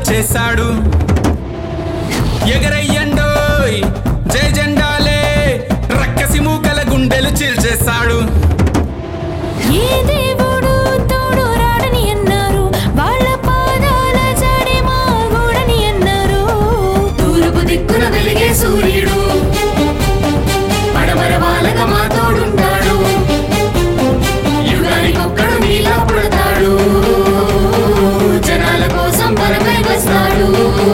రాముడొచ్చేసాడు ఎగరయ్యండోయ్ జై జెండాలే రక్కసి మూకల గుండెలు చీల్చేశాడు ఏ దేవుడు తోడు రాడని అన్నారు వాళ్ళ పాదాల జాడే మా గోడని అన్నారు తూర్పు దిక్కున వెలిగే సూర్యుడు పడమర వాలక మా తోడుంటాడు యుగానికొక్కడు నీలా పుడతాడు జనాల కోసం పరమై వస్తాడు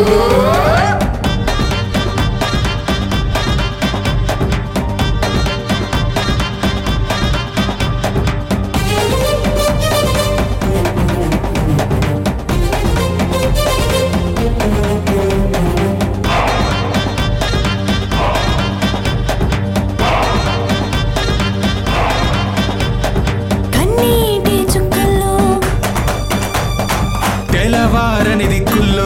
కన్నీటి చుక్కల్లో తెల్లవారని దిక్కుల్లో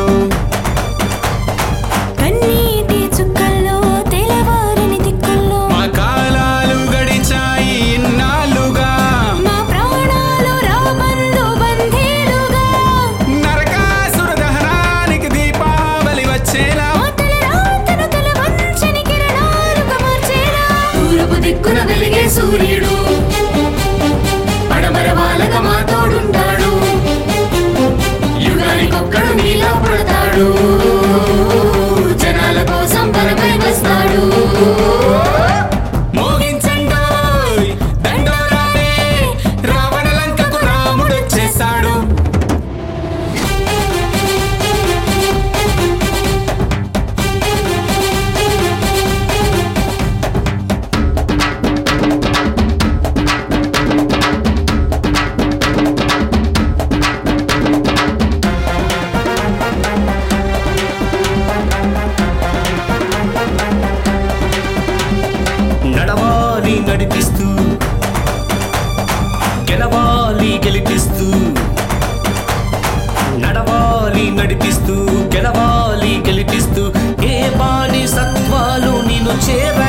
కన్నీటి చుక్కల్లో తెల్లవారని దిక్కుల్లో మా కాలాలు గడిచాయి ఇన్నాళ్ళుగా మా ప్రాణాలు రాబందు బంధీలుగా నరకాసుర దహనానికి దీపావళి వచ్చేలా మా తల రాతను తల వంచని కిరణాలుగా మార్చేలా తూర్పు దిక్కున వెలిగే సూర్యుడు పడమర వాలక మా తోడుంటాడు యుగానికొక్కడు నీలా పుడతాడు జనాల కోసం పరమై వస్తాడు మోగించండోయ్ దండోరాలే రావణ లంకకు రాముడొచ్చేసాడు నడవాలి నడిపిస్తూ గెలవాలి గెలిపిస్తూ నడవాలి నడిపిస్తూ గెలవాలి గెలిపిస్తూ ఏ బాని సత్వాలు నిన్ను చేర